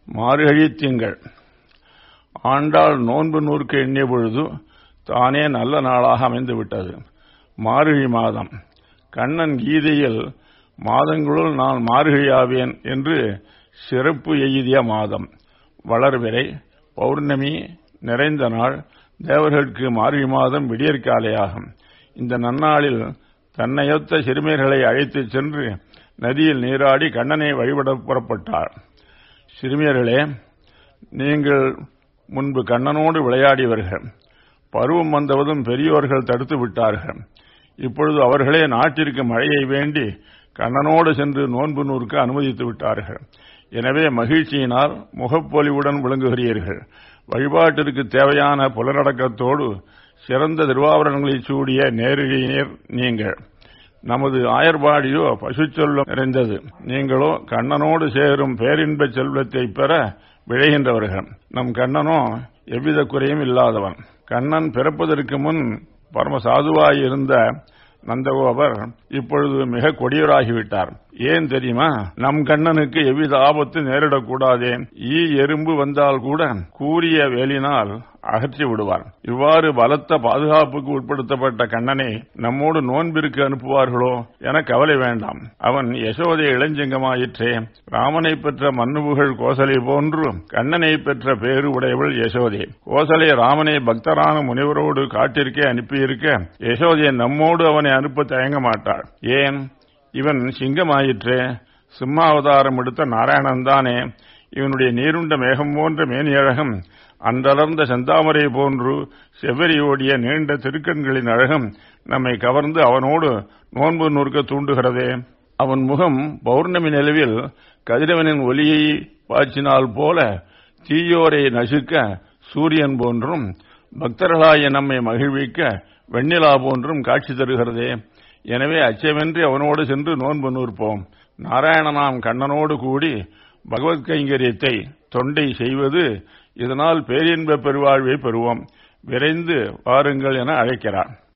மார்கழி திங்கள் ஆண்டாள் நோன்பு நூற்க எண்ணிய பொழுது தானே நல்ல நாளாக அமைந்து விட்டது மார்கழி மாதம் கண்ணன் கீதையில் மாதங்களுள் நான் மார்கழியாவேன் என்று சிறப்பு எய்திய மாதம் வளர்விரை பௌர்ணமி நிறைந்த நாள் தேவர்களுக்கு மார்கழி மாதம் விடியற்காலையாகும் இந்த நன்னாளில் தன்னையொத்த சிறுமியர்களை அழைத்துச் சென்று நதியில் நீராடி கண்ணனை வழிபட புறப்பட்டார் சிறுமியர்களே நீங்கள் முன்பு கண்ணனோடு விளையாடியவர்கள் பருவம் வந்தவதும் பெரியோர்கள் தடுத்து விட்டார்கள் இப்பொழுது அவர்களே நாட்டிற்கு மழையை வேண்டி கண்ணனோடு சென்று நோன்பு நூறுக்கு அனுமதித்து விட்டார்கள் எனவே மகிழ்ச்சியினால் முகப்பொலிவுடன் விளங்குகிறீர்கள் வழிபாட்டிற்கு தேவையான புலனடக்கத்தோடு சிறந்த திருவாபரணங்களை சூடிய நேரிழையர் நீங்கள் நமது ஆயர்பாடியோ பசு செல்வம் நிறைந்தது நீங்களோ கண்ணனோடு சேரும் பேரின்ப செல்வத்தை பெற விழைகின்றவர்கள் நம் கண்ணனோ எவ்வித குறையும் இல்லாதவன் கண்ணன் பிறப்பதற்கு முன் பரம சாதுவாயிருந்த நந்தகோபர் இப்பொழுது மிக கொடியராகிவிட்டார் ஏன் தெரியுமா நம் கண்ணனுக்கு எவ்வித ஆபத்து நேரிடக்கூடாதே ஈ எறும்பு வந்தால் கூட கூறிய வேலினால் அகற்றி விடுவார் இவ்வாறு பலத்த பாதுகாப்புக்கு உட்படுத்தப்பட்ட கண்ணனை நம்மோடு நோன்பிற்கு அனுப்புவார்களோ என கவலை வேண்டாம் அவன் யசோதை இளஞ்சிங்கமாயிற்றே ராமனை பெற்ற மன்னுபுகள் கோசலை போன்று கண்ணனை பெற்ற பேரு உடையவள் யசோதை கோசலை ராமனை பக்தரான முனிவரோடு காட்டிற்கே அனுப்பியிருக்க யசோதை நம்மோடு அவனை அனுப்ப தயங்க மாட்டாள் ஏன் இவன் சிங்கமாயிற்றே சிம்மாவதாரம் எடுத்த நாராயணன் தானே இவனுடைய நீருண்ட மேகம் போன்ற மேனியழகம் அன்றளர்ந்த செந்தாமரை போன்று செவ்வரியோடிய நீண்ட திருக்கண்களின் அழகம் நம்மை கவர்ந்து அவனோடு நோன்பு நூற்க தூண்டுகிறதே அவன் முகம் பௌர்ணமி நிலவில் கதிரவனின் ஒலியை பாய்ச்சினால் போல தீயோரை நசுக்க சூரியன் போன்றும் பக்தர்களாய நம்மை மகிழ்விக்க வெண்ணிலா போன்றும் காட்சி தருகிறதே எனவே அச்சமின்றி அவனோடு சென்று நோன்பு நூற்போம் நாராயணனாம் கண்ணனோடு கூடி பகவத் கைங்கரியத்தை தொண்டை செய்வது இதனால் பேரின்ப பெருவாழ்வை பெறுவோம் விரைந்து வாருங்கள் என அழைக்கிறார்